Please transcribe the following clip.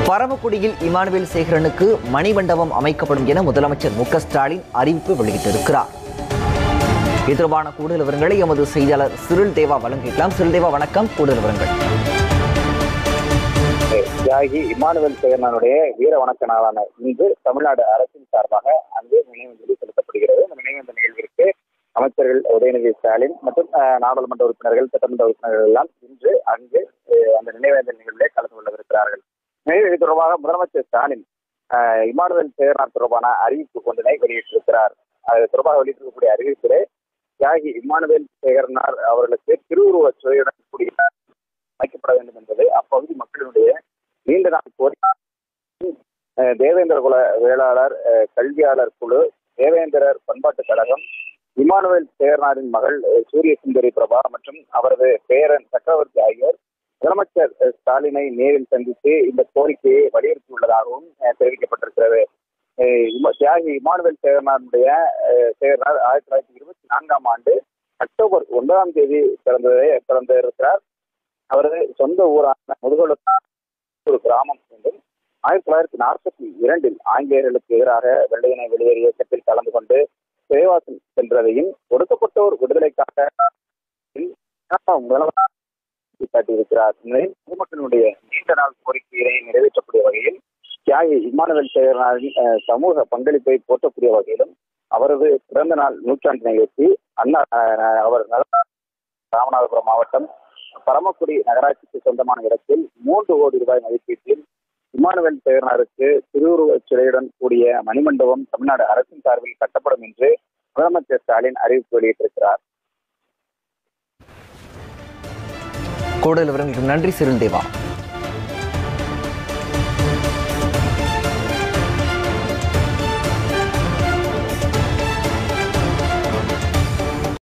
பரமக்குடியில் Emmanuel சேகரனுக்கு மணிமண்டபம் அமைக்கப்படும் என முதலமைச்சர் மு க ஸ்டாலின் அறிவிப்பு வெளியிட்டிருக்கிறார் இது தொடர்பான கூடுதல் விவரங்களை எமது செய்தியாளர் சிறில் தேவா வழங்கிக்கலாம் சிறில் தேவா வணக்கம் கூடுதல் விவரங்கள் தியாகி இமானுவேல் சேகரனுடைய வீர வணக்க நாளான இன்று தமிழ்நாடு அரசின் சார்பாக அங்கு நினைவஞ்சலி செலுத்தப்படுகிறது இந்த நினைவஞ்சலி நிகழ்விற்கு அமைச்சர்கள் உதயநிதி ஸ்டாலின் மற்றும் அஹ், நாடாளுமன்ற உறுப்பினர்கள் சட்டமன்ற உறுப்பினர்கள் எல்லாம் இன்று அங்கு அஹ், அந்த நினைவேந்தல் நிகழ்விலே கலந்து கொள்ளவிருக்கிறார்கள் எனவே இது தொடர்பாக முதலமைச்சர் ஸ்டாலின் அஹ், இமானுவேல் சேகரனார் தொடர்பான அறிவிப்பு ஒன்றினை வெளியிட்டிருக்கிறார் அது தொடர்பாக வெளியிட்டிருக்கக்கூடிய அறிவிப்பிலே தியாகி இமானுவேல் சேகரனார் அவர்களுக்கு திருவுருவ சுவையுடன் கூடிய அமைக்கப்பட வேண்டும் என்பது அப்பகுதி மக்களினுடைய நீண்ட நாள் கோரிக்கை அஹ் தேவேந்திர குல வேளாளர் அஹ் கல்வியாளர் குழு தேவேந்திரர் பண்பாட்டுக் கழகம் இமானுவேல் சேகரனாரின் மகள் அஹ் சூரிய சுந்தரி பிரபா மற்றும் அவரது பேரன் சக்கரவர்த்தி ஆகியோர் முதலமைச்சர் அஹ் ஸ்டாலினை நேரில் சந்தித்து இந்த கோரிக்கையை வலியுறுத்தியுள்ளதாகவும் அஹ் தெரிவிக்கப்பட்டிருக்கிறது அஹ் இம- தியாகி இமானுவேல் சேகரனாருடைய அஹ் சேகரனார் ஆயிரத்தி தொள்ளாயிரத்தி இருபத்தி நான்காம் ஆண்டு அக்டோபர் ஒன்பதாம் தேதி பிறந்ததை பிறந்திருக்கிறார் அவரது சொந்த ஊரான முதுகுளத்தூர் ஒரு கிராமம் என்றும் ஆயிரத்தி தொள்ளாயிரத்தி நாற்பத்தி இரண்டில் ஆங்கிலேயர்களுக்கு எதிராக வெள்ளையனை வெளியேறிய இயக்கத்தில் கலந்து கொண்டு சிறைவாசம் சென்றதையும் ஒடுக்கப்பட்டோர் விடுதலைக்காக முதலமைச்சர் சுட்டிக்காட்டியிருக்கிறார் இந்நிலையில் பொதுமக்களுடைய நீண்ட நாள் கோரிக்கையை நிறைவேற்றக்கூடிய வகையில் தியாகி இமானுவேல் சேகரனாரின் அஹ், சமூக பங்களிப்பை போற்றக்கூடிய வகையிலும் அவரது பிறந்த நாள் நூற்றாண்டினை ஒட்டி அண்ணா அஹ், அவர் நல- ராமநாதபுரம் மாவட்டம் பரமக்குடி நகராட்சிக்கு சொந்தமான இடத்தில் மூன்று கோடி ரூபாய் மதிப்பீட்டில் இமானுவேல் சேகரனாருக்கு திருவுருவச் சிலையுடன் கூடிய மணிமண்டபம் தமிழ்நாடு அரசின் சார்பில் கட்டப்படும் என்று முதலமைச்சர் ஸ்டாலின் அறிவிப்பு வெளியிட்டிருக்கிறார் கூடுதல் விவரங்களுக்கு நன்றி சிறில் தேவா